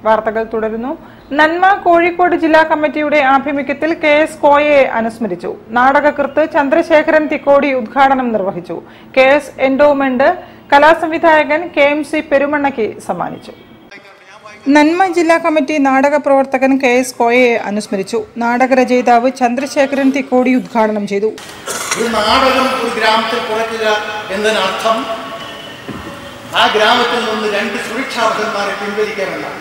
വാർത്തകൾ തുടരുന്നു നന്മ കോഴിക്കോട് ജില്ലാ കമ്മിറ്റിയുടെ ആഭിമുഖ്യത്തിൽ കെ എസ് കോയയെ അനുസ്മരിച്ചു നാടകകൃത്ത് ചന്ദ്രശേഖരൻ തിക്കോടി ഉദ്ഘാടനം നിർവഹിച്ചു കെ എസ് എൻഡോമെന്റ് കലാസംവിധായകൻ കെ എം സി പെരുമണ്ണയ്ക്ക് സമ്മാനിച്ചു നന്മ ജില്ലാ കമ്മിറ്റി നാടക പ്രവർത്തകൻ കെ എസ് കോയയെ അനുസ്മരിച്ചു നാടകരചയിതാവ് ചന്ദ്രശേഖരൻ തിക്കോടി ഉദ്ഘാടനം ചെയ്തു ഒരു നാടകം ഒരു ഗ്രാമത്തിൽ കുറയ്ക്കുക എന്നതിനർത്ഥം ആ ഗ്രാമത്തിൽ നിന്ന് രണ്ട് സുരക്ഷാഭടന്മാരെ പിൻവലിക്കാമെന്നാണ്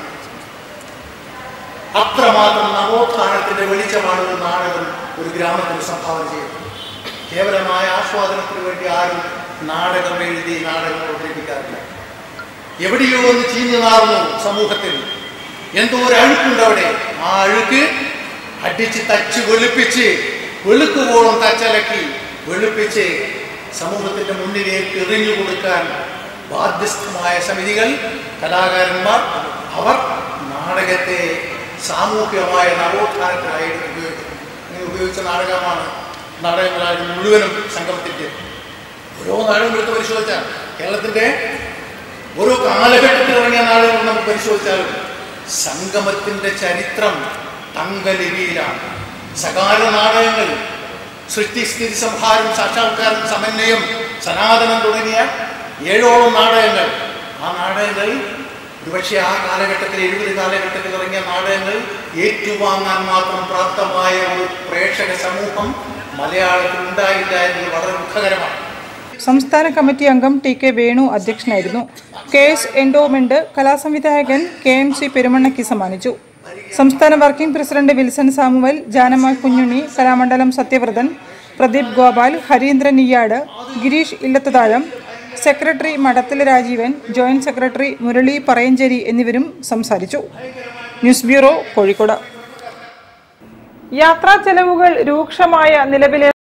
അത്രമാത്രം നവോത്ഥാനത്തിന്റെ വെളിച്ചമാണ് ഒരു നാടകം ഒരു ഗ്രാമത്തിന് സംഭാവന ചെയ്യുന്നത് കേവലമായ ആസ്വാദനത്തിന് വേണ്ടി ആരും നാടകം എഴുതി നാടകം അവതരിപ്പിക്കാറില്ല എവിടെയോ ഒന്ന് ചീഞ്ഞു നാറുന്നു സമൂഹത്തിൽ എന്തോ ഒരു അഴുക്കുണ്ട് അവിടെ ആ അഴുക്ക് അടിച്ച് തച്ച് വെളുപ്പിച്ച് വെളുക്കുവോളം തച്ചലക്കി വെളുപ്പിച്ച് സമൂഹത്തിന്റെ മുന്നിലേക്ക് എറിഞ്ഞു കൊടുക്കാൻ ബാധ്യസ്ഥമായ സമിതികൾ കലാകാരന്മാർ അവർ നാടകത്തെ സാമൂഹികമായ നവോത്ഥാനത്തിനായി ഉപയോഗിച്ചു ഇങ്ങനെ ഉപയോഗിച്ച നാടകമാണ് നാടകങ്ങളായി മുഴുവനും സംഗമത്തിൻ്റെ ഓരോ നാടകം എടുത്ത് പരിശോധിച്ചാൽ കേരളത്തിൻ്റെ ഓരോ കാലഘട്ടത്തിൽ ഇറങ്ങിയ നാടകങ്ങൾ നമുക്ക് പരിശോധിച്ചാലും സംഗമത്തിന്റെ ചരിത്രം തങ്കലിപിയിലാണ് സകാല നാടകങ്ങൾ സൃഷ്ടിസ്ഥിതി സംഹാരം സാക്ഷാത്കാരം സമന്വയം സനാതനം തുടങ്ങിയ ഏഴോളം നാടകങ്ങൾ ആ നാടകങ്ങൾ ഒരുപക്ഷെ ആ കാലഘട്ടത്തിൽ എഴുപത് കാലഘട്ടത്തിൽ ഇറങ്ങിയ നാടകങ്ങൾ ഏറ്റുവാങ്ങാൻ മാത്രം പ്രാപ്തമായ ഒരു പ്രേക്ഷക സമൂഹം മലയാളത്തിൽ ഉണ്ടായില്ല എന്നത് വളരെ ദുഃഖകരമാണ് സംസ്ഥാന കമ്മിറ്റി അംഗം ടി കെ വേണു അധ്യക്ഷനായിരുന്നു കെ എസ് എൻഡോമെന്റ് കലാസംവിധായകൻ കെ എം സി പെരുമണ്ണയ്ക്ക് സമ്മാനിച്ചു സംസ്ഥാന working president Wilson Samuel Janama Kunhunni Kalamandalam Sathyavrathan Pradeep Gopal Harindran Iyyad Girish Illathuthazham secretary Madathil Rajeevan joint secretary Murali Parayancheri എന്നിവരും സംസാരിച്ചു ന്യൂസ് ബ്യൂറോ കോഴിക്കോട് യാത്രാ ചെലവുകൾ രൂക്ഷമായ നിലവിലെ